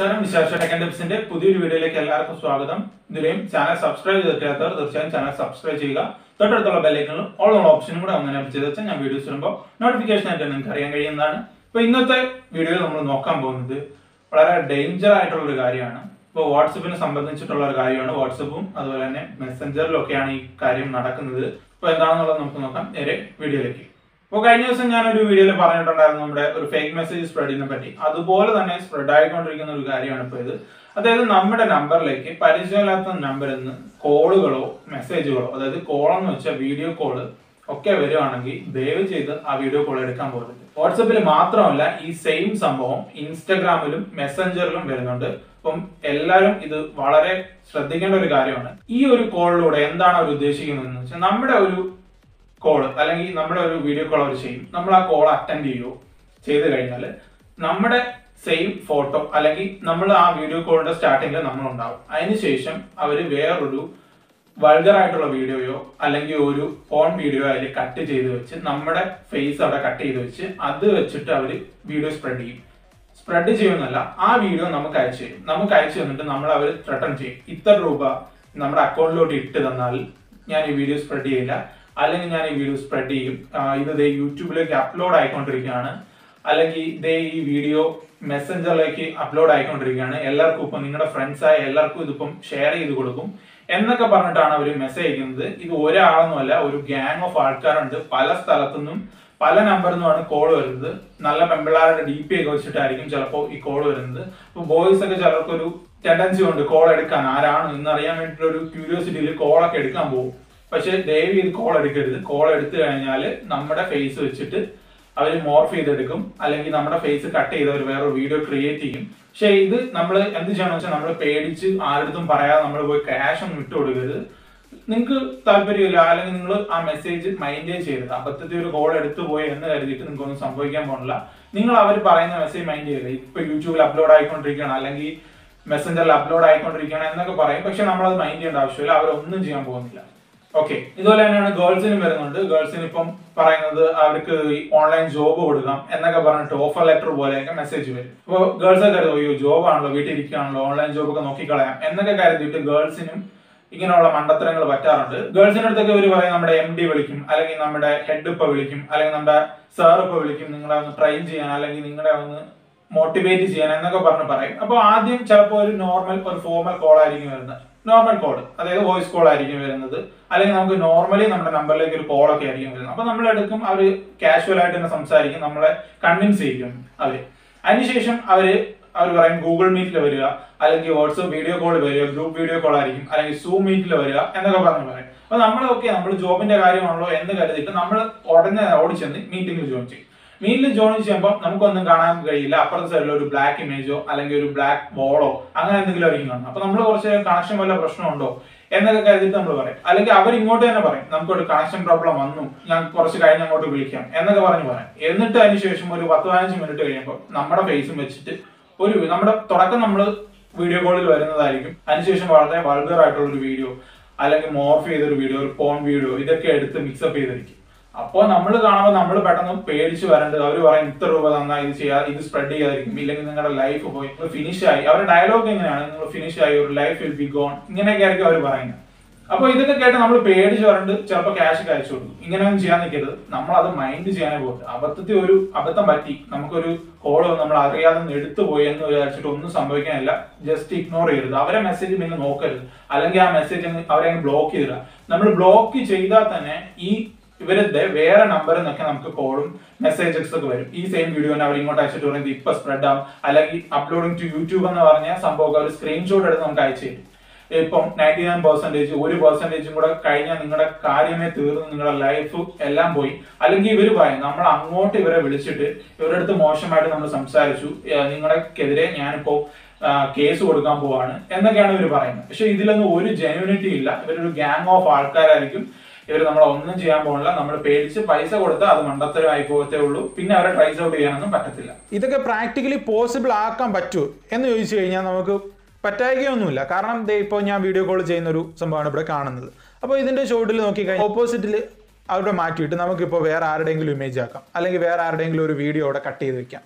നമസ്കാരം വിശേഷ ടെക്കൻ ടിപ്സിന്റെ പുതിയൊരു വീഡിയോയിലേക്ക് എല്ലാവർക്കും സ്വാഗതം ഇതിലെയും ചാനൽ സബ്സ്ക്രൈബ് ചെയ്തിട്ടില്ലാത്തവർ തീർച്ചയായും ചാനൽ സബ്സ്ക്രൈബ് ചെയ്യുക തൊട്ടടുത്തുള്ള ബെല്ലൈക്കണിലും ഓൾ ഉള്ള ഓപ്ഷനും കൂടെ അങ്ങനെ ചെയ്ത് വെച്ചാൽ ഞാൻ വീഡിയോസ് വരുമ്പോൾ നോട്ടിഫിക്കേഷൻ ആയിട്ട് നിങ്ങൾക്ക് അറിയാൻ കഴിയുന്നതാണ് അപ്പോൾ ഇന്നത്തെ വീഡിയോയിൽ നമ്മൾ നോക്കാൻ പോകുന്നത് വളരെ ഡേഞ്ചർ ആയിട്ടുള്ള ഒരു കാര്യമാണ് ഇപ്പോൾ വാട്സപ്പിനെ സംബന്ധിച്ചിട്ടുള്ള ഒരു കാര്യമാണ് വാട്സപ്പും അതുപോലെ തന്നെ മെസ്സഞ്ചറിലും ഒക്കെയാണ് ഈ കാര്യം നടക്കുന്നത് അപ്പോൾ എന്താണെന്നുള്ളത് നമുക്ക് നോക്കാം നേരെ വീഡിയോയിലേക്ക് അപ്പോൾ കഴിഞ്ഞ ദിവസം ഞാനൊരു വീഡിയോയിൽ പറഞ്ഞിട്ടുണ്ടായിരുന്നു നമ്മുടെ ഒരു ഫേക്ക് മെസ്സേജ് സ്പ്രെഡിനെ പറ്റി അതുപോലെ തന്നെ സ്പ്രെഡ് ആയിക്കൊണ്ടിരിക്കുന്ന ഒരു കാര്യമാണ് ഇപ്പോൾ ഇത് അതായത് നമ്മുടെ നമ്പറിലേക്ക് പരിചയമില്ലാത്ത നമ്പറിൽ നിന്ന് കോളുകളോ മെസ്സേജുകളോ അതായത് കോളെന്ന് വെച്ചാൽ വീഡിയോ കോള് ഒക്കെ വരുവാണെങ്കിൽ ദയവ് ചെയ്ത് ആ വീഡിയോ കോൾ എടുക്കാൻ പോകരുത് വാട്സപ്പിൽ മാത്രമല്ല ഈ സെയിം സംഭവം ഇൻസ്റ്റഗ്രാമിലും മെസ്സഞ്ചറിലും വരുന്നുണ്ട് അപ്പം എല്ലാവരും ഇത് വളരെ ശ്രദ്ധിക്കേണ്ട ഒരു കാര്യമാണ് ഈ ഒരു കോളിലൂടെ എന്താണ് അവർ ഉദ്ദേശിക്കുന്നതെന്ന് വെച്ചാൽ നമ്മുടെ ഒരു കോള് അല്ലെങ്കിൽ നമ്മുടെ ഒരു വീഡിയോ കോൾ അവർ ചെയ്യും നമ്മൾ ആ കോൾ അറ്റൻഡ് ചെയ്യുകയോ ചെയ്ത് കഴിഞ്ഞാൽ നമ്മുടെ സെയിം ഫോട്ടോ അല്ലെങ്കിൽ നമ്മൾ ആ വീഡിയോ കോളിന്റെ സ്റ്റാർട്ടിങ്ങിൽ നമ്മൾ ഉണ്ടാവും അതിനുശേഷം അവർ വേറൊരു വൾഗർ ആയിട്ടുള്ള വീഡിയോയോ അല്ലെങ്കിൽ ഒരു ഫോൺ വീഡിയോ അതിൽ കട്ട് ചെയ്ത് വെച്ച് നമ്മുടെ ഫേസ് അവിടെ കട്ട് ചെയ്ത് വെച്ച് അത് വെച്ചിട്ട് അവർ വീഡിയോ സ്പ്രെഡ് ചെയ്യും സ്പ്രെഡ് ചെയ്യുന്നല്ല ആ വീഡിയോ നമുക്ക് അയച്ചു തരും നമുക്ക് അയച്ചു തന്നിട്ട് നമ്മൾ അവർ ത്രട്ടൺ ചെയ്യും ഇത്ര രൂപ നമ്മുടെ അക്കൗണ്ടിലോട്ട് ഇട്ട് തന്നാൽ ഞാൻ ഈ വീഡിയോ സ്പ്രെഡ് ചെയ്യില്ല അല്ലെങ്കിൽ ഞാൻ ഈ വീഡിയോ സ്പ്രെഡ് ചെയ്യും ആ, ഇത് ദേ യൂട്യൂബിലേക്ക് അപ്ലോഡ് ആയിക്കൊണ്ടിരിക്കുകയാണ് അല്ലെങ്കിൽ ദേ ഈ വീഡിയോ മെസ്സഞ്ചറിലേക്ക് അപ്ലോഡ് ആയിക്കൊണ്ടിരിക്കുകയാണ് എല്ലാവർക്കും ഇപ്പം നിങ്ങളുടെ ഫ്രണ്ട്സായ എല്ലാവർക്കും ഇതിപ്പം ഷെയർ ചെയ്ത് കൊടുക്കും എന്നൊക്കെ പറഞ്ഞിട്ടാണ് അവർ മെസ്സേജ് അയക്കുന്നത് ഇത് ഒരാളൊന്നുമല്ല ഒരു ഗ്യാങ് ഓഫ് ആൾക്കാരുണ്ട് പല സ്ഥലത്തുനിന്നും പല നമ്പറിൽ നിന്നുമാണ് കോൾ വരുന്നത് നല്ല പെമ്പിള്ളാരുടെ ഡി പി ഒക്കെ വെച്ചിട്ടായിരിക്കും ചിലപ്പോൾ ഈ കോൾ വരുന്നത് അപ്പോൾ ബോയ്സ് ഒക്കെ ചിലർക്കൊരു ടെൻഡൻസി ഉണ്ട് കോൾ എടുക്കാൻ ആരാണ് എന്നറിയാൻ വേണ്ടിയിട്ടുള്ള ഒരു ക്യൂരിയോസിറ്റിയിൽ കോളൊക്കെ എടുക്കാൻ പോകും പക്ഷെ ദയവ് ചെയ്ത് കോൾ എടുക്കരുത് കോൾ എടുത്തു കഴിഞ്ഞാൽ നമ്മുടെ ഫേസ് വെച്ചിട്ട് അവർ മോർഫ് ചെയ്തെടുക്കും അല്ലെങ്കിൽ നമ്മുടെ ഫേസ് കട്ട് ചെയ്ത് അവർ വേറെ വീഡിയോ ക്രിയേറ്റ് ചെയ്യും പക്ഷെ ഇത് നമ്മൾ എന്ത് ചെയ്യണമെന്ന് വെച്ചാൽ നമ്മൾ പേടിച്ച് ആരുടെ പറയാതെ നമ്മൾ പോയി ക്യാഷ് ഒന്നും ഇട്ട് കൊടുക്കരുത് നിങ്ങൾക്ക് താല്പര്യമില്ല അല്ലെങ്കിൽ നിങ്ങൾ ആ മെസ്സേജ് മൈൻഡേ ചെയ്യരുത് അബദ്ധത്തിൽ ഒരു കോൾ എടുത്തു പോയി എന്ന് കരുതിയിട്ട് നിങ്ങൾക്ക് ഒന്നും സംഭവിക്കാൻ പോണില്ല നിങ്ങൾ അവർ പറയുന്ന മെസ്സേജ് മൈൻഡ് ചെയ്യരുത് ഇപ്പൊ യൂട്യൂബിൽ അപ്ലോഡ് ആയിക്കൊണ്ടിരിക്കുകയാണ് അല്ലെങ്കിൽ മെസ്സഞ്ചറിൽ അപ്ലോഡ് ആയിക്കൊണ്ടിരിക്കുകയാണ് എന്നൊക്കെ പറയും പക്ഷെ നമ്മളത് മൈൻഡ് ചെയ്യേണ്ട ആവശ്യമില്ല അവരൊന്നും ചെയ്യാൻ പോകുന്നില്ല ഓക്കെ ഇതുപോലെ തന്നെയാണ് ഗേൾസിനും വരുന്നുണ്ട് ഗേൾസിന് ഇപ്പം പറയുന്നത് അവർക്ക് ഓൺലൈൻ ജോബ് കൊടുക്കാം എന്നൊക്കെ പറഞ്ഞിട്ട് ഓഫർ ലെറ്റർ പോലെയൊക്കെ മെസ്സേജ് വരും അപ്പോൾ ഗേൾസ് ഒക്കെ കരുതും അയ്യോ ജോബ് ആണല്ലോ വീട്ടിൽ ഇരിക്കുകയാണല്ലോ ഓൺലൈൻ ജോബ് ഒക്കെ നോക്കിക്കളയാം എന്നൊക്കെ കരുതിയിട്ട് ഗേൾസിനും ഇങ്ങനെയുള്ള മണ്ടത്തരങ്ങൾ പറ്റാറുണ്ട് ഗേൾസിന്റെ അടുത്തൊക്കെ ഇവർ പറയും നമ്മുടെ എം ഡി വിളിക്കും അല്ലെങ്കിൽ നമ്മുടെ ഹെഡ് ഇപ്പൊ വിളിക്കും അല്ലെങ്കിൽ നമ്മുടെ സാർ ഇപ്പൊ വിളിക്കും നിങ്ങളെ ഒന്ന് ട്രെയിൻ ചെയ്യാൻ അല്ലെങ്കിൽ നിങ്ങളെ ഒന്ന് മോട്ടിവേറ്റ് ചെയ്യാൻ എന്നൊക്കെ പറഞ്ഞ് പറയും അപ്പോൾ ആദ്യം ചിലപ്പോൾ ഒരു നോർമൽ ഒരു ഫോർമൽ കോൾ ആയിരിക്കും വരുന്നത് നോർമൽ കോൾ അതായത് വോയിസ് കോൾ ആയിരിക്കും വരുന്നത് അല്ലെങ്കിൽ നമുക്ക് നോർമലി നമ്മുടെ നമ്പറിലേക്ക് ഒരു കോൾ ഒക്കെ ആയിരിക്കും വരുന്നത് അപ്പൊ നമ്മൾ എടുക്കും അവർ കാഷ്വൽ ആയിട്ട് തന്നെ സംസാരിക്കും നമ്മളെ കൺവിൻസ് ചെയ്യും അവര് അതിനുശേഷം അവര് അവർ പറയും ഗൂഗിൾ മീറ്റിൽ വരിക അല്ലെങ്കിൽ വാട്സപ്പ് വീഡിയോ കോൾ വരിക ഗ്രൂപ്പ് വീഡിയോ കോൾ ആയിരിക്കും അല്ലെങ്കിൽ സൂം മീറ്റിൽ വരിക എന്നൊക്കെ പറഞ്ഞ് പറയും അപ്പൊ നമ്മളൊക്കെ നമ്മൾ ജോബിന്റെ കാര്യമാണല്ലോ എന്ന് കരുതിയിട്ട് നമ്മൾ ഉടനെ ഓടിച്ചെന്ന് മീറ്റിംഗിൽ ജോയിൻ ചെയ്യും മീറ്റിൽ ജോയിൻ ചെയ്യുമ്പോൾ നമുക്കൊന്നും കാണാൻ കഴിയില്ല അപ്പുറത്തെ സൈഡിൽ ഒരു ബ്ലാക്ക് ഇമേജോ അല്ലെങ്കിൽ ഒരു ബ്ലാക്ക് ബോളോ അങ്ങനെ എന്തെങ്കിലും ആയിരിക്കും കാണും അപ്പൊ നമ്മൾ കുറച്ച് കണക്ഷൻ വല്ല പ്രശ്നമുണ്ടോ എന്നൊക്കെ കരുതിയിട്ട് നമ്മൾ പറയും അല്ലെങ്കിൽ അവർ ഇങ്ങോട്ട് തന്നെ പറയും നമുക്കൊരു കണക്ഷൻ പ്രോബ്ലം വന്നു ഞാൻ കുറച്ച് കഴിഞ്ഞ് അങ്ങോട്ട് വിളിക്കാം എന്നൊക്കെ പറഞ്ഞ് പറയാം എന്നിട്ട് അതിന് ശേഷം ഒരു പത്ത് പതിനഞ്ച് മിനിറ്റ് കഴിയുമ്പോൾ നമ്മുടെ ഫേസും വെച്ചിട്ട് ഒരു നമ്മുടെ തുടക്കം നമ്മൾ വീഡിയോ കോളിൽ വരുന്നതായിരിക്കും അതിനുശേഷം വളരെ വൾഗർ ആയിട്ടുള്ള ഒരു വീഡിയോ അല്ലെങ്കിൽ മോർഫ് ചെയ്തൊരു വീഡിയോ ഒരു ഫോൺ വീഡിയോ ഇതൊക്കെ എടുത്ത് മിക്സപ്പ് ചെയ്തിരിക്കും അപ്പോൾ നമ്മൾ കാണുമ്പോൾ നമ്മൾ പെട്ടെന്ന് പേടിച്ച് വരേണ്ടത് അവർ പറയും ഇത്ര രൂപ തന്നാൽ ഇത് ചെയ്യാ ഇത് സ്പ്രെഡ് ചെയ്യാതിരിക്കും ഇല്ലെങ്കിൽ നിങ്ങളുടെ ലൈഫ് പോയി ഫിനിഷ് ആയി അവരുടെ ഡയലോഗ് എങ്ങനെയാണ് നിങ്ങൾ ഫിനിഷ് ആയി ഒരു ലൈഫ് വിൽ ബി ഗോൺ ഇങ്ങനെയൊക്കെ ആയിരിക്കും അവർ പറയുന്നത് അപ്പോൾ ഇതൊക്കെ കേട്ട് നമ്മൾ പേടിച്ച് വരണ്ട് ചിലപ്പോൾ ക്യാഷ് അയച്ചു കൊടുക്കും ഇങ്ങനെയൊന്നും ചെയ്യാൻ നിൽക്കരുത് നമ്മൾ അത് മൈൻഡ് ചെയ്യാനേ പോകട്ടെ അബദ്ധത്തിൽ ഒരു അബദ്ധം പറ്റി നമുക്കൊരു കോള് നമ്മൾ അറിയാതെ ഒന്ന് എടുത്തു പോയി എന്ന് വിചാരിച്ചിട്ട് ഒന്നും സംഭവിക്കാനില്ല ജസ്റ്റ് ഇഗ്നോർ ചെയ്യരുത് അവരെ മെസ്സേജ് പിന്നെ നോക്കരുത് അല്ലെങ്കിൽ ആ മെസ്സേജ് അവരെ ബ്ലോക്ക് ചെയ്തില്ല നമ്മൾ ബ്ലോക്ക് ചെയ്താൽ തന്നെ ഈ ഇവരുടെ വേറെ നമ്പറിൽ നിന്നൊക്കെ നമുക്ക് കോളും മെസ്സേജസ് ഒക്കെ വരും ഈ സെയിം വീഡിയോനെ അവർ ഇങ്ങോട്ട് അയച്ചിട്ട് പറയുന്നത് ഇപ്പൊ സ്പ്രെഡ് ആവും അല്ലെങ്കിൽ അപ്ലോഡിംഗ് ടു യൂട്യൂബ് എന്ന് പറഞ്ഞ സംഭവം ഒരു സ്ക്രീൻഷോട്ട് എടുത്ത് നമുക്ക് അയച്ചു തരും ഇപ്പം നയൻറ്റി നയൻ പെർസെന്റേജ് ഒരു പെർസെന്റേജും കൂടെ കഴിഞ്ഞാൽ നിങ്ങളുടെ കാര്യമേ തീർന്നു നിങ്ങളുടെ ലൈഫ് എല്ലാം പോയി അല്ലെങ്കിൽ ഇവർ പറയും നമ്മൾ അങ്ങോട്ട് ഇവരെ വിളിച്ചിട്ട് ഇവരുടെ അടുത്ത് മോശമായിട്ട് നമ്മൾ സംസാരിച്ചു ഏഹ് നിങ്ങളുടെക്കെതിരെ ഞാനിപ്പോ കേസ് കൊടുക്കാൻ പോവാണ് എന്നൊക്കെയാണ് ഇവർ പറയുന്നത് പക്ഷെ ഇതിലൊന്നും ഒരു ജെന്യൂനിറ്റി ഇല്ല ഇവരൊരു ഗ്യാങ് ഓഫ് ആൾക്കാരായിരിക്കും ഇവർ നമ്മളെ ഒന്നും ചെയ്യാൻ പോകുന്നില്ല നമ്മൾ പേടിച്ച് പൈസ കൊടുത്താൽ അത് മണ്ടത്തരമായി പോകത്തേ ഉള്ളൂ പിന്നെ അവരെ ട്രൈസ് ഔട്ട് ചെയ്യാനൊന്നും പറ്റത്തില്ല ഇതൊക്കെ പ്രാക്ടിക്കലി പോസിബിൾ ആക്കാൻ പറ്റുമോ എന്ന് ചോദിച്ചു കഴിഞ്ഞാൽ നമുക്ക് പറ്റായികയൊന്നുമില്ല കാരണം ദേ ഇപ്പോൾ ഞാൻ വീഡിയോ കോൾ ചെയ്യുന്ന ഒരു സംഭവമാണ് ഇവിടെ കാണുന്നത് അപ്പോൾ ഇതിൻ്റെ ഷോട്ടിൽ നോക്കിക്കഴിഞ്ഞാൽ ഓപ്പോസിറ്റിൽ അവിടെ മാറ്റിയിട്ട് നമുക്കിപ്പോൾ വേറെ ആരുടെയെങ്കിലും ഇമേജ് ആക്കാം അല്ലെങ്കിൽ വേറെ ആരുടെയെങ്കിലും ഒരു വീഡിയോ അവിടെ കട്ട് ചെയ്ത് വെക്കാം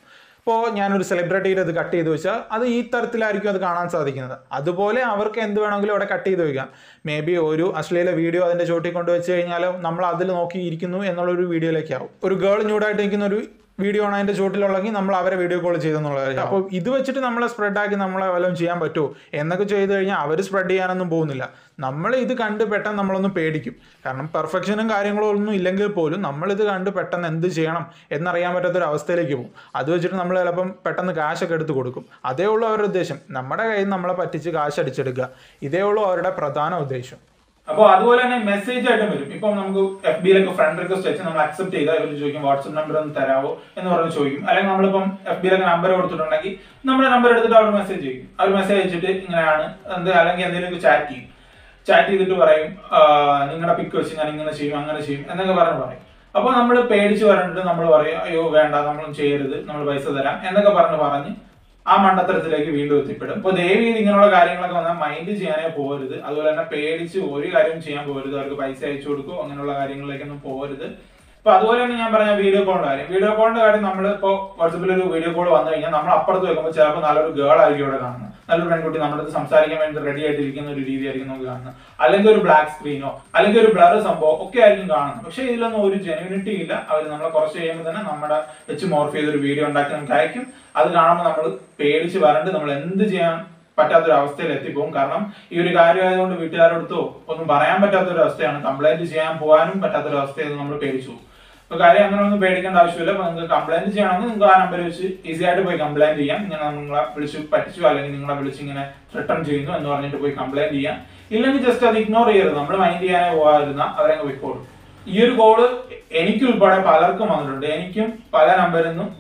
ഇപ്പോൾ ഞാനൊരു സെലിബ്രിറ്റിയുടെ ഇത് കട്ട് ചെയ്ത് വെച്ചാൽ അത് ഈ തരത്തിലായിരിക്കും അത് കാണാൻ സാധിക്കുന്നത് അതുപോലെ അവർക്ക് എന്ത് വേണമെങ്കിലും അവിടെ കട്ട് ചെയ്ത് വയ്ക്കാം മേ ബി ഒരു അശ്ലീല വീഡിയോ അതിൻ്റെ ചോട്ടിൽ കൊണ്ട് വെച്ച് കഴിഞ്ഞാൽ നമ്മൾ അതിൽ നോക്കിയിരിക്കുന്നു എന്നുള്ളൊരു വീഡിയോയിലേക്ക് ആവും ഒരു ഗേൾ ന്യൂഡായിട്ട് നിൽക്കുന്ന ഒരു വീഡിയോ ആണ് അതിൻ്റെ ചോട്ടിലുള്ളെങ്കിൽ നമ്മൾ അവരെ വീഡിയോ കോൾ ചെയ്തെന്നുള്ളത് അപ്പോൾ ഇത് വെച്ചിട്ട് നമ്മളെ സ്പ്രെഡാക്കി നമ്മളെ വല്ലതും ചെയ്യാൻ പറ്റുമോ എന്നൊക്കെ ചെയ്ത് കഴിഞ്ഞാൽ അവർ സ്പ്രെഡ് ചെയ്യാനൊന്നും പോകുന്നില്ല നമ്മൾ ഇത് കണ്ട് പെട്ടെന്ന് നമ്മളൊന്ന് പേടിക്കും കാരണം പെർഫെക്ഷനും കാര്യങ്ങളും ഒന്നും ഇല്ലെങ്കിൽ പോലും നമ്മളിത് കണ്ട് പെട്ടെന്ന് എന്ത് ചെയ്യണം എന്നറിയാൻ പറ്റാത്തൊരു അവസ്ഥയിലേക്ക് പോകും അത് വെച്ചിട്ട് നമ്മൾ ചിലപ്പം പെട്ടെന്ന് കാശൊക്കെ എടുത്ത് കൊടുക്കും അതേ ഉള്ളൂ അവരുടെ ഉദ്ദേശം നമ്മുടെ കയ്യിൽ നിന്ന് നമ്മളെ പറ്റിച്ച് കാശ് അടിച്ചെടുക്കുക ഇതേ ഉള്ളൂ അവരുടെ പ്രധാന ഉദ്ദേശം അപ്പോൾ അതുപോലെ തന്നെ മെസ്സേജ് ആയിട്ടും വരും ഇപ്പം നമുക്ക് എഫ് ബിയിലൊക്കെ ഫ്രണ്ട് റിക്വസ്റ്റ് വെച്ച് നമ്മൾ അക്സെപ്റ്റ് ചെയ്താൽ ഇവർ ചോദിക്കും വാട്സ്ആപ്പ് നമ്പർ ഒന്ന് തരാമോ എന്ന് പറഞ്ഞ് ചോദിക്കും അല്ലെങ്കിൽ നമ്മളിപ്പം എഫ് ബിയിലൊക്കെ നമ്പർ കൊടുത്തിട്ടുണ്ടെങ്കിൽ നമ്മുടെ നമ്പർ എടുത്തിട്ട് അവർ മെസ്സേജ് ചെയ്യും അവർ മെസ്സേജ് അയച്ചിട്ട് ഇങ്ങനെയാണ് എന്ത് അല്ലെങ്കിൽ എന്തെങ്കിലും ചാറ്റ് ചെയ്യും ചാറ്റ് ചെയ്തിട്ട് പറയും നിങ്ങളുടെ പിക്ക് വെച്ച് ഞാൻ ഇങ്ങനെ ചെയ്യും അങ്ങനെ ചെയ്യും എന്നൊക്കെ പറഞ്ഞ് പറയും അപ്പോൾ നമ്മൾ പേടിച്ച് പറഞ്ഞിട്ട് നമ്മൾ പറയും അയ്യോ വേണ്ട നമ്മളൊന്നും ചെയ്യരുത് നമ്മൾ പൈസ തരാം എന്നൊക്കെ പറഞ്ഞ് പറഞ്ഞ് ആ മണ്ടത്തരത്തിലേക്ക് വീണ്ടും എത്തിപ്പെടും അപ്പൊ ദേവി ഇങ്ങനെയുള്ള കാര്യങ്ങളൊക്കെ വന്നാൽ മൈൻഡ് ചെയ്യാനേ പോകരുത് അതുപോലെ തന്നെ പേടിച്ച് ഒരു കാര്യം ചെയ്യാൻ പോകരുത് അവർക്ക് പൈസ അയച്ചു കൊടുക്കുക അങ്ങനെയുള്ള കാര്യങ്ങളിലേക്കൊന്നും പോകരുത് അപ്പൊ അതുപോലെ തന്നെ ഞാൻ പറഞ്ഞ വീഡിയോ കോളിന്റെ കാര്യം വീഡിയോ കോളിന്റെ കാര്യം നമ്മൾ ഇപ്പോൾ വാട്സപ്പിൽ ഒരു വീഡിയോ കോൾ വന്നു കഴിഞ്ഞാൽ നമ്മൾ അപ്പുറത്ത് വെക്കുമ്പോൾ ചിലപ്പോൾ നല്ലൊരു ഗേൾ ആയിരിക്കും ഇവിടെ കാണുന്നത് നല്ലൊരു പെൺകുട്ടി നമ്മുടെ അടുത്ത് സംസാരിക്കാൻ വേണ്ടി റെഡി ആയിട്ടിരിക്കുന്ന ഒരു രീതിയായിരിക്കും നമുക്ക് കാണുന്നത് അല്ലെങ്കിൽ ഒരു ബ്ലാക്ക് സ്ക്രീനോ അല്ലെങ്കിൽ ഒരു ബ്ലർ സംഭവം ഒക്കെ ആയിരിക്കും കാണുന്നത് പക്ഷേ ഇതിലൊന്നും ഒരു ജെനുവിനിറ്റി ഇല്ല അവർ നമ്മളെ കുറച്ച് കഴിയുമ്പോൾ തന്നെ നമ്മുടെ വെച്ച് മോർഫ് ചെയ്ത ഒരു വീഡിയോ ഉണ്ടാക്കി നമുക്ക് അയക്കും അത് കാണുമ്പോൾ നമ്മൾ പേടിച്ച് വരണ്ട് നമ്മൾ എന്ത് ചെയ്യാൻ പറ്റാത്തൊരു അവസ്ഥയിൽ എത്തിപ്പോകും കാരണം ഈ ഒരു കാര്യമായതുകൊണ്ട് വീട്ടുകാരോടത്തോ ഒന്നും പറയാൻ പറ്റാത്തൊരു അവസ്ഥയാണ് കംപ്ലൈന്റ് ചെയ്യാൻ പോകാനും പറ്റാത്തൊരു അവസ്ഥയിൽ നമ്മൾ പേടിച്ചു പോകും അപ്പൊ കാര്യം അങ്ങനെ ഒന്നും പേടിക്കേണ്ട ആവശ്യമില്ല അപ്പൊ നിങ്ങൾക്ക് കംപ്ലൈന്റ് ചെയ്യണമെങ്കിൽ നിങ്ങൾക്ക് ആ നമ്പർ വെച്ച് ഈസി ആയിട്ട് പോയി കംപ്ലൈന്റ് ചെയ്യാം ഇങ്ങനെ നിങ്ങളെ വിളിച്ച് പറ്റിച്ചു അല്ലെങ്കിൽ നിങ്ങളെ വിളിച്ച് ഇങ്ങനെ റിട്ടേൺ ചെയ്യുന്നു എന്ന് പറഞ്ഞിട്ട് പോയി കംപ്ലൈന്റ് ചെയ്യാം ഇല്ലെങ്കിൽ ജസ്റ്റ് അത് ഇഗ്നോർ ചെയ്യരുത് നമ്മൾ മൈൻഡ് ചെയ്യാനേ പോകാതിരുന്ന അവരങ്ങ് പോയിക്കോളും ഈ ഒരു കോള് എനിക്ക് ഉൾപ്പെടെ പലർക്കും വന്നിട്ടുണ്ട് എനിക്കും പല നമ്പറിൽ നിന്നും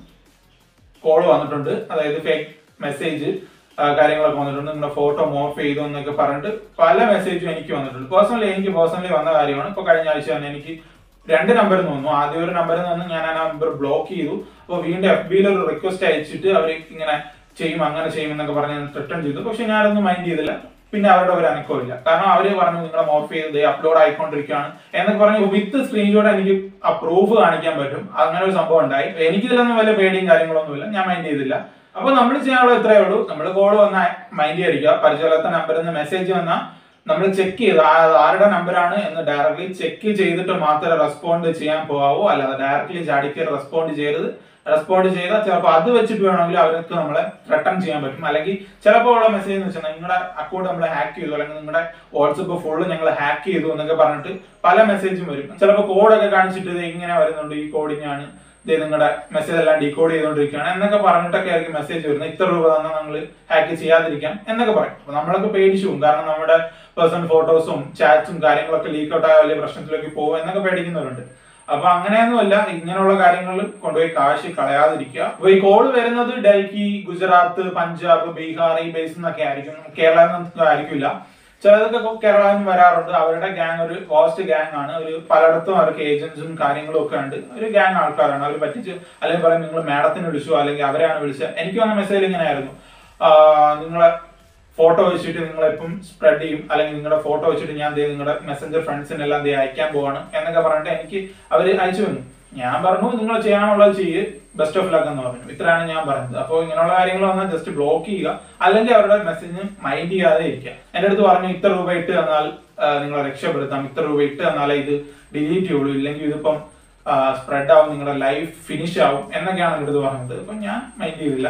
കോൾ വന്നിട്ടുണ്ട് അതായത് ഫേക്ക് മെസ്സേജ് കാര്യങ്ങളൊക്കെ വന്നിട്ടുണ്ട് നിങ്ങളുടെ ഫോട്ടോ മോർഫ് ചെയ്തു എന്നൊക്കെ പറഞ്ഞിട്ട് പല മെസ്സേജും എനിക്ക് വന്നിട്ടുണ്ട് പേഴ്സണലി എനിക്ക് പേഴ്സണലി വന്ന കാര്യമാണ് ഇപ്പൊ കഴിഞ്ഞ ആഴ്ച തന്നെ എനിക്ക് രണ്ട് നമ്പറിൽ നിന്ന് വന്നു ആദ്യം ഒരു നമ്പറിൽ നിന്ന് ഞാൻ ആ നമ്പർ ബ്ലോക്ക് ചെയ്തു അപ്പോൾ വീണ്ടും എഫ് ബിയിൽ ഒരു റിക്വസ്റ്റ് അയച്ചിട്ട് അവർ ഇങ്ങനെ ചെയ്യും അങ്ങനെ ചെയ്യും എന്നൊക്കെ പറഞ്ഞ് റിട്ടേൺ ചെയ്തു പക്ഷെ ഞാനൊന്നും മൈൻഡ് ചെയ്തില്ല പിന്നെ അവരുടെ ഒരു അനക്കമില്ല കാരണം അവര് പറഞ്ഞു നിങ്ങളെ മോർഫ് ചെയ്ത് അപ്ലോഡ് ആയിക്കൊണ്ടിരിക്കുകയാണ് എന്നൊക്കെ പറഞ്ഞ് വിത്ത് സ്ക്രീൻഷോട്ട് എനിക്ക് ആ പ്രൂഫ് കാണിക്കാൻ പറ്റും അങ്ങനെ ഒരു സംഭവം ഉണ്ടായി എനിക്കിതിലൊന്നും വലിയ പേടിയും കാര്യങ്ങളൊന്നുമില്ല ഞാൻ മൈൻഡ് ചെയ്തില്ല അപ്പൊ നമ്മൾ ചെയ്യാനുള്ളത് ഇത്രയേ ഉള്ളൂ നമ്മൾ കോൾ വന്ന മൈൻഡ് ചെയ്യാതിരിക്കുക പരിചയമില്ലാത്ത നമ്പറിൽ നിന്ന് മെസ്സേജ് വന്നാൽ നമ്മൾ ചെക്ക് ചെയ്ത് ആ- ആരുടെ നമ്പറാണ് എന്ന് ഡയറക്ട്ലി ചെക്ക് ചെയ്തിട്ട് മാത്രമേ റെസ്പോണ്ട് ചെയ്യാൻ പോകാവൂ അല്ലാതെ ഡയറക്ട്ലി ചാടിക്ക് റെസ്പോണ്ട് ചെയ്യരുത് റെസ്പോണ്ട് ചെയ്താൽ ചിലപ്പോൾ അത് വെച്ചിട്ട് വേണമെങ്കിൽ അവർക്ക് നമ്മളെ റിട്ടേൺ ചെയ്യാൻ പറ്റും അല്ലെങ്കിൽ ചിലപ്പോൾ ഉള്ള മെസ്സേജ് എന്ന് വെച്ചാൽ നിങ്ങളുടെ അക്കൗണ്ട് നമ്മൾ ഹാക്ക് ചെയ്തു അല്ലെങ്കിൽ നിങ്ങളുടെ വാട്സപ്പ് ഫുള്ള് ഞങ്ങൾ ഹാക്ക് ചെയ്തു എന്നൊക്കെ പറഞ്ഞിട്ട് പല മെസ്സേജും വരും ചിലപ്പോൾ കോഡൊക്കെ കാണിച്ചിട്ട് ഇത് ഇങ്ങനെ വരുന്നുണ്ട് ഈ കോഡിങ്ങാണ് ഇത് നിങ്ങളുടെ മെസ്സേജ് എല്ലാം ഡീകോഡ് ചെയ്തുകൊണ്ടിരിക്കുകയാണ് എന്നൊക്കെ പറഞ്ഞിട്ടൊക്കെ ആയിരിക്കും മെസ്സേജ് വരുന്നത് ഇത്ര രൂപ തന്നാൽ നമ്മൾ ഹാക്ക് ചെയ്യാതിരിക്കാം എന്നൊക്കെ പറയും അപ്പൊ നമ്മളൊക്കെ പേടിച്ചു പോകും കാരണം നമ്മുടെ പേഴ്സണൽ ഫോട്ടോസും ചാറ്റ്സും കാര്യങ്ങളൊക്കെ ലീക്ക് ഔട്ട് ആയ വലിയ പ്രശ്നത്തിലേക്ക് പോകും എന്നൊക്കെ പേടിക്കുന്നവരുണ്ട് അപ്പൊ അങ്ങനെയൊന്നുമല്ല ഇങ്ങനെയുള്ള കാര്യങ്ങളിൽ കൊണ്ടുപോയി കാശ് കളയാതിരിക്കുക അപ്പൊ ഈ കോള് വരുന്നത് ഡൽഹി ഗുജറാത്ത് പഞ്ചാബ് ബീഹാർ ഈ ബേസിൽ നിന്നൊക്കെ ആയിരിക്കും കേരളത്തിൽ നിന്നൊക്കെ ആയിരിക്കില്ല ചിലതൊക്കെ കേരളത്തിൽ നിന്ന് വരാറുണ്ട് അവരുടെ ഗ്യാങ് ഒരു കോസ്റ്റ് ഗ്യാങ് ആണ് ഒരു പലയിടത്തും അവർക്ക് ഏജൻസും കാര്യങ്ങളും ഒക്കെ ഉണ്ട് ഒരു ഗ്യാങ് ആൾക്കാരാണ് അവർ പറ്റിച്ച് അല്ലെങ്കിൽ പറയും നിങ്ങൾ മാഡത്തിന് വിളിച്ചു അല്ലെങ്കിൽ അവരെയാണ് വിളിച്ചത് എനിക്ക് വന്ന മെസ്സേജ് ഇങ്ങനെയായിരുന്നു ആഹ് നിങ്ങളെ ഫോട്ടോ വെച്ചിട്ട് നിങ്ങളെപ്പം സ്പ്രെഡ് ചെയ്യും അല്ലെങ്കിൽ നിങ്ങളുടെ ഫോട്ടോ വെച്ചിട്ട് ഞാൻ ദേ നിങ്ങളുടെ മെസ്സഞ്ചർ ഫ്രണ്ട്സിനെല്ലാം ദേ അയക്കാൻ പോവാണ് എന്നൊക്കെ പറഞ്ഞിട്ട് എനിക്ക് അവർ അയച്ചു വന്നു ഞാൻ പറഞ്ഞു നിങ്ങൾ ചെയ്യാനുള്ളത് ചെയ്യ് ബെസ്റ്റ് ഓഫ് ലക്ക് എന്ന് പറഞ്ഞു ഇത്രയാണ് ഞാൻ പറഞ്ഞത് അപ്പോൾ ഇങ്ങനെയുള്ള കാര്യങ്ങൾ വന്നാൽ ജസ്റ്റ് ബ്ലോക്ക് ചെയ്യുക അല്ലെങ്കിൽ അവരുടെ മെസ്സേജ് മൈൻഡ് ചെയ്യാതെ ഇരിക്കുക എൻ്റെ അടുത്ത് പറഞ്ഞു ഇത്ര രൂപ ഇട്ട് തന്നാൽ ആ, നിങ്ങളെ രക്ഷപ്പെടുത്താം ഇത്ര രൂപ ഇട്ട് തന്നാലേ ഇത് ഡിലീറ്റ് ചെയ്യുള്ളൂ ഇല്ലെങ്കിൽ ഇതിപ്പം സ്പ്രെഡ് ആവും നിങ്ങളുടെ ലൈഫ് ഫിനിഷ് ആവും എന്നൊക്കെയാണ് എൻ്റെ അടുത്ത് പറഞ്ഞത് അപ്പം ഞാൻ മൈൻഡ് ചെയ്തില്ല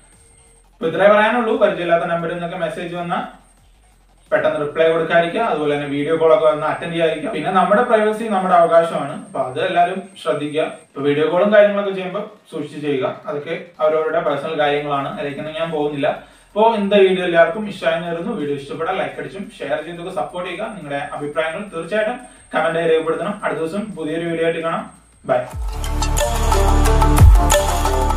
അപ്പൊ ഇത്രേ പറയാനുള്ളൂ പരിചയമില്ലാത്ത നമ്പറിൽ നിന്നൊക്കെ മെസ്സേജ് വന്നാൽ പെട്ടെന്ന് റിപ്ലൈ കൊടുക്കാതിരിക്കുക അതുപോലെ തന്നെ വീഡിയോ കോൾ ഒക്കെ വന്ന് അറ്റൻഡ് ചെയ്യാതിരിക്കുക പിന്നെ നമ്മുടെ പ്രൈവസി നമ്മുടെ അവകാശമാണ് അപ്പൊ അത് എല്ലാവരും ശ്രദ്ധിക്കുക ഇപ്പൊ വീഡിയോ കോളും കാര്യങ്ങളൊക്കെ ചെയ്യുമ്പോൾ സൂക്ഷിച്ച് ചെയ്യുക അതൊക്കെ അവരവരുടെ പേഴ്സണൽ കാര്യങ്ങളാണ് അതിലേക്കൊന്നും ഞാൻ പോകുന്നില്ല അപ്പോൾ ഇന്നത്തെ വീഡിയോ എല്ലാവർക്കും ഇഷ്ടമായി വരുന്നു വീഡിയോ ഇഷ്ടപ്പെട്ടാൽ ലൈക്ക് അടിച്ചും ഷെയർ ചെയ്തൊക്കെ സപ്പോർട്ട് ചെയ്യുക നിങ്ങളുടെ അഭിപ്രായങ്ങൾ തീർച്ചയായിട്ടും കമന്റായി രേഖപ്പെടുത്തണം അടുത്ത ദിവസം പുതിയൊരു വീഡിയോ ആയിട്ട് കാണാം ബൈ